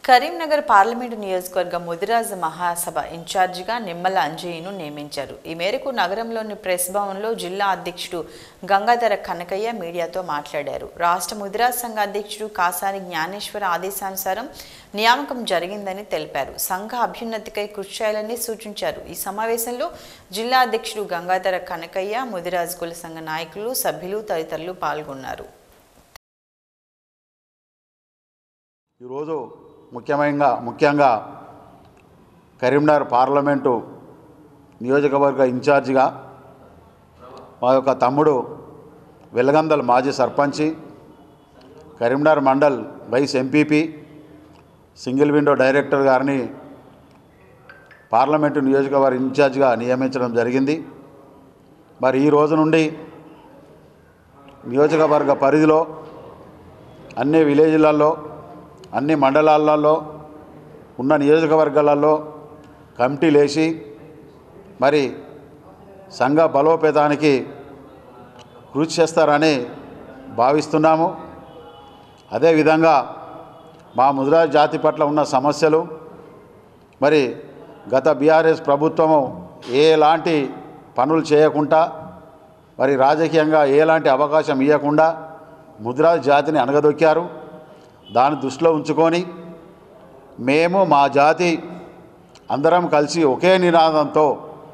Karimnagar parliament నియోజకవర్గ ముదిరాజ్ మహాసభ ఇన్ఛార్జిగా నిమ్మల అంజయ్యను నియమించారు ఈ మేరకు నగరంలోని ప్రెస్ భవన్లో జిల్లా అధ్యక్షుడు గంగాధర కనకయ్య మీడియాతో మాట్లాడారు రాష్ట్ర ముదిరాజ్ సంఘ అధ్యక్షుడు కాసాని జ్ఞానేశ్వర ఆదేశానుసారం నియామకం జరిగిందని తెలిపారు సంఘ అభ్యున్నతికై కృషి చేయాలని సూచించారు ఈ సమావేశంలో జిల్లా అధ్యక్షుడు గంగాధర కనకయ్య ముదిరాజ్ కుల సంఘ నాయకులు సభ్యులు తదితరులు పాల్గొన్నారు ఈరోజు ముఖ్యమైన ముఖ్యంగా కరీంనగర్ పార్లమెంటు నియోజకవర్గ ఇన్ఛార్జిగా మా యొక్క తమ్ముడు వెలగందల్ మాజీ సర్పంచి Karimnagar mandal vice MPP single window director గారిని పార్లమెంటు నియోజకవర్గ ఇన్ఛార్జిగా నియమించడం జరిగింది మరి ఈ రోజు నుండి నియోజకవర్గ పరిధిలో అన్ని విలేజ్లలో అన్ని మండలాలలో ఉన్న నియోజకవర్గాలలో కమిటీలు వేసి మరి సంఘ బలోపేతానికి కృషి చేస్తారని భావిస్తున్నాము అదేవిధంగా మా ముదిరాజ్ జాతి పట్ల ఉన్న సమస్యలు మరి గత బీఆర్ఎస్ ప్రభుత్వము ఎలాంటి పనులు చేయకుండా మరి రాజకీయంగా ఎలాంటి అవకాశం ఇవ్వకుండా ముదిరాజ్ జాతిని అనగదొక్కారు దాన్ని దృష్టిలో ఉంచుకొని మేము మా జాతి అందరం కలిసి ఒకే నినాదంతో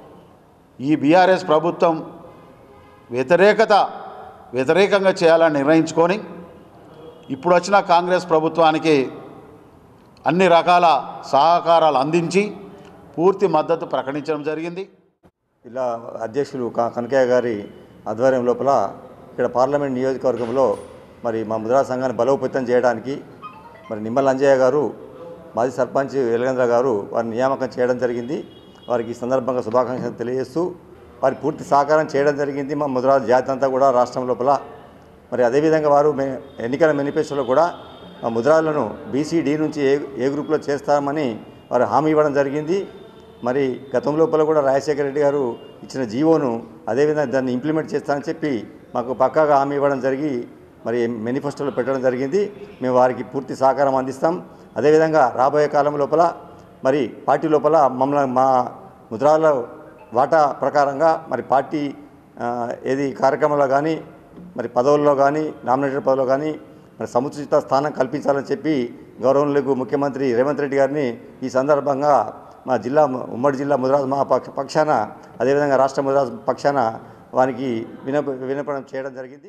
ఈ బీఆర్ఎస్ ప్రభుత్వం వ్యతిరేకత వ్యతిరేకంగా చేయాలని నిర్ణయించుకొని ఇప్పుడు వచ్చిన కాంగ్రెస్ ప్రభుత్వానికి అన్ని రకాల సహకారాలు అందించి పూర్తి మద్దతు ప్రకటించడం జరిగింది ఇలా అధ్యక్షులు క- కనకయ్య గారి ఆధ్వర్యం లోపల ఇక్కడ పార్లమెంట్ నియోజకవర్గంలో మరి మా ముద్రా సంఘాన్ని బలోపేతం చేయడానికి మరి నిమ్మల అంజయ్య గారు మాజీ సర్పంచ్ ఎలగేంద్ర గారు వారిని నియామకం చేయడం జరిగింది వారికి ఈ సందర్భంగా శుభాకాంక్షలు తెలియజేస్తూ వారి పూర్తి సహకారం చేయడం జరిగింది మా ముద్రా జాతి అంతా కూడా రాష్ట్రం లోపల మరి అదేవిధంగా వారు మే ఎన్నికల మేనిఫెస్టోలో కూడా మా ముద్రాలను బీసీడీ నుంచి ఏ ఏ గ్రూప్లో చేస్తామని వారు హామీ ఇవ్వడం జరిగింది మరి గతం లోపల కూడా రాజశేఖర రెడ్డి గారు ఇచ్చిన జీవోను అదేవిధంగా దాన్ని ఇంప్లిమెంట్ చేస్తానని చెప్పి మాకు పక్కాగా హామీ ఇవ్వడం జరిగి మరి మేనిఫెస్టోలో పెట్టడం జరిగింది మేము వారికి పూర్తి సహకారం అందిస్తాం అదేవిధంగా రాబోయే కాలం లోపల మరి పార్టీ లోపల మమ్మల్ని మా ముద్రాల వాటా ప్రకారంగా మరి పార్టీ ఆ, ఏది కార్యక్రమంలో కానీ మరి పదవుల్లో కానీ నామినేటెడ్ పదవుల్లో కానీ మరి సముచిత స్థానం కల్పించాలని చెప్పి గౌరవనీయులకు ముఖ్యమంత్రి రేవంత్ రెడ్డి గారిని ఈ సందర్భంగా మా జిల్లా ఉమ్మడి జిల్లా ముదిరాజ్ మా పక్ష పక్షాన అదేవిధంగా రాష్ట్ర ముదిరాజ్ పక్షాన వారికి వినప వినపడం చేయడం జరిగింది